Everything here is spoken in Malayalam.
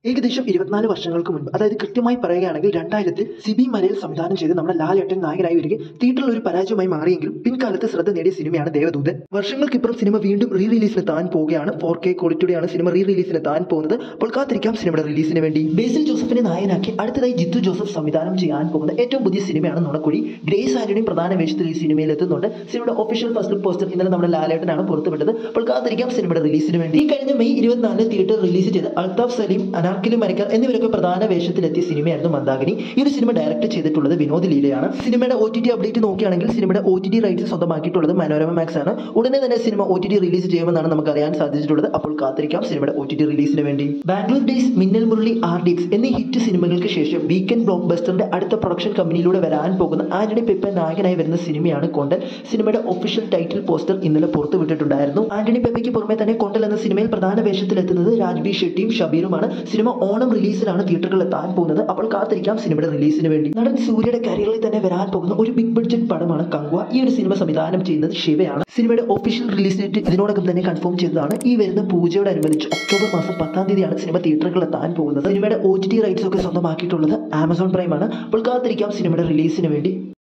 ഏകദേശം ഇരുപത്തിനാല് വർഷങ്ങൾക്ക് മുൻപ് അതായത് കൃത്യമായി പറയുകയാണെങ്കിൽ രണ്ടായിരത്തിൽ സിബി മലയിൽ സംവിധാനം ചെയ്ത് നമ്മുടെ ലാലേട്ടൻ നായകനായി വരികയും തിയേറ്ററിൽ ഒരു പരാജയമായി മാറിയെങ്കിലും പിൻകാലത്ത് ശ്രദ്ധ നേടിയ സിനിമയാണ് ദേവദൂതൻ വർഷങ്ങൾക്കിപ്പുറം സിനിമ വീണ്ടും റീ റിലീസിന് താൻ പോവുകയാണ് ഫോർ കെ ക്വാളിറ്റിയോടെയാണ് സിനിമ റീ റിലീസിന് താൻ പോകുന്നത് അപ്പോൾ കാത്തിരിക്കാം സിനിമയുടെ റിലീസിന് വേണ്ടി ബേസിൽ ജോസഫിനെ നായകനാക്കി അടുത്തതായി ജിത്തു ജോസഫ് സംവിധാനം ചെയ്യാൻ പോകുന്ന ഏറ്റവും പുതിയ സിനിമയാണ് നുണക്കുഴി ഗ്രേസ് ആന്റണിയും പ്രധാന വേഷത്തിൽ ഈ സിനിമയിൽ എത്തുന്നുണ്ട് സിനിമയുടെ ഒഫീഷ്യൽ ഫസ്റ്റ് ലുക്ക് പോസ്റ്റർ ഇന്നലെ നമ്മുടെ ലാലേട്ടനാണ് പുറത്തുവിട്ടത് അപ്പോൾ കാത്തിരിക്കാം സിനിമയുടെ റിലീസിന് വേണ്ടി ഈ കഴിഞ്ഞ മെയ് ഇരുപത്തിനാലിന് തിയേറ്റർ റിലീസ് ചെയ്ത് അൽതാഫ് സലീം അനാർക്കിലി മരിക്കർ എന്നിവരൊക്കെ പ്രധാന വേഷത്തിലെത്തിയ സിനിമയായിരുന്നു മന്ദാകിനി ഈ ഒരു സിനിമ ഡയറക്ട് ചെയ്തിട്ടുള്ളത് വിനോദ് ലീലയാണ് സിനിമയുടെ ഒ ടി ടി അപ്ഡേറ്റ് നോക്കുകയാണെങ്കിൽ സിനിമയുടെ ഒ ടി ടി റൈറ്റ്സ് സ്വന്തമാക്കിയിട്ടുള്ളത് മനോരമ മാക്സ് ആണ് ഉടനെ തന്നെ സിനിമ ഒ ടി ടി റിലീസ് ചെയ്യുമെന്നാണ് നമുക്ക് അറിയാൻ സാധിച്ചിട്ടുള്ളത് അപ്പോൾ കാത്തിരിക്കാം സിനിമയുടെ ഒ ടി ടി റിലീസിന് വേണ്ടി Bangalore days Minnal Murali R D X എന്നീ ഹിറ്റ് സിനിമകൾക്ക് ശേഷം വീക്കെൻഡ് ബ്ലോക്ക് ബസ്റ്ററിന്റെ അടുത്ത പ്രൊഡക്ഷൻ കമ്പനിയിലൂടെ വരാൻ പോകുന്ന ആന്റണി പെപ്പ നായകനായി വരുന്ന സിനിമയാണ് കൊണ്ടൽ സിനിമയുടെ ഒഫീഷ്യൽ ടൈറ്റിൽ പോസ്റ്റർ ഇന്നലെ പുറത്തുവിട്ടിട്ടുണ്ടായിരുന്നു ആന്റണി പെപ്പയ്ക്ക് പുറമെ തന്നെ കൊണ്ടൽ എന്ന സിനിമയിൽ പ്രധാന വേഷത്തിലെത്തുന്നത് രാജ്ബി ഷെട്ടിയും ഷബീറുമാണ് സിനിമ ഓണം റിലീസിലാണ് തിയേറ്ററുകളിൽ എത്താൻ പോകുന്നത് അപ്പോൾ കാത്തിരിക്കാം സിനിമയുടെ റിലീസിന് വേണ്ടി നടൻ സൂര്യയുടെ കരിയറിൽ തന്നെ വരാൻ പോകുന്ന ഒരു ബിഗ് ബഡ്ജറ്റ് പടമാണ് കങ്ക്വ ഈ ഒരു സിനിമ സംവിധാനം ചെയ്യുന്നത് ശിവയാണ് സിനിമയുടെ ഒഫീഷ്യൽ റിലീസ് ഡേറ്റ് ഇതിനോടകം തന്നെ കൺഫേം ചെയ്തതാണ് ഈ വരുന്ന പൂജയോടനുബന്ധിച്ച് ഒക്ടോബർ മാസം പത്താം തീയതിയാണ് സിനിമ തിയേറ്ററുകളിൽ എത്താൻ പോകുന്നത് സിനിമയുടെ ഒ ടി ടി റൈറ്റ്സ് ഒക്കെ സ്വന്തമാക്കിയിട്ടുള്ളത് ആമസോൺ പ്രൈം ആണ് അപ്പോൾ കാത്തിരിക്കാം സിനിമയുടെ റിലീസിന് വേണ്ടി